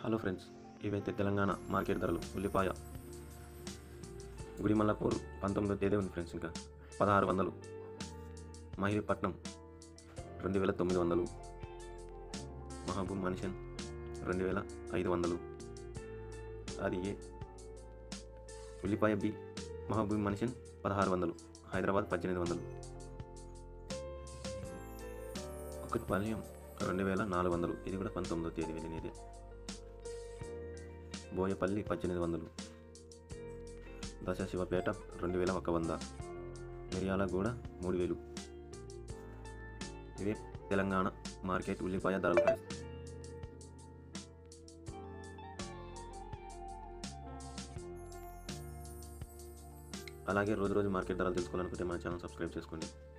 hello friends ఇవైతే Telangana market ధరలు ఉల్లిపాయ గుడిమల్లపూర్ పంతొమ్మిదో తేదీ ఉంది ఫ్రెండ్స్ ఇంకా పదహారు వందలు మహిళపట్నం రెండు వేల తొమ్మిది వందలు మహబూబ్ మనిషన్ రెండు వేల ఐదు వందలు అది ఏ ఉల్లిపాయ బి మహబూబ్ మనిషన్ పదహారు వందలు హైదరాబాద్ పద్దెనిమిది వందలు కుక్కటిపాలెం రెండు వేల నాలుగు వందలు ఇది కూడా పంతొమ్మిదో తేదీ వెళ్ళినది బోయపల్లి పద్దెనిమిది వందలు దశ శివపేట రెండు వేల ఒక వంద మిర్యాలగూడ మూడు వేలు ఇవే తెలంగాణ మార్కెట్ ఉల్లిపాయ ధరలు ఫ్రెండ్స్ అలాగే రోజు రోజు మార్కెట్ ధరలు తెలుసుకోవాలనుకుంటే మన ఛానల్ సబ్స్క్రైబ్ చేసుకోండి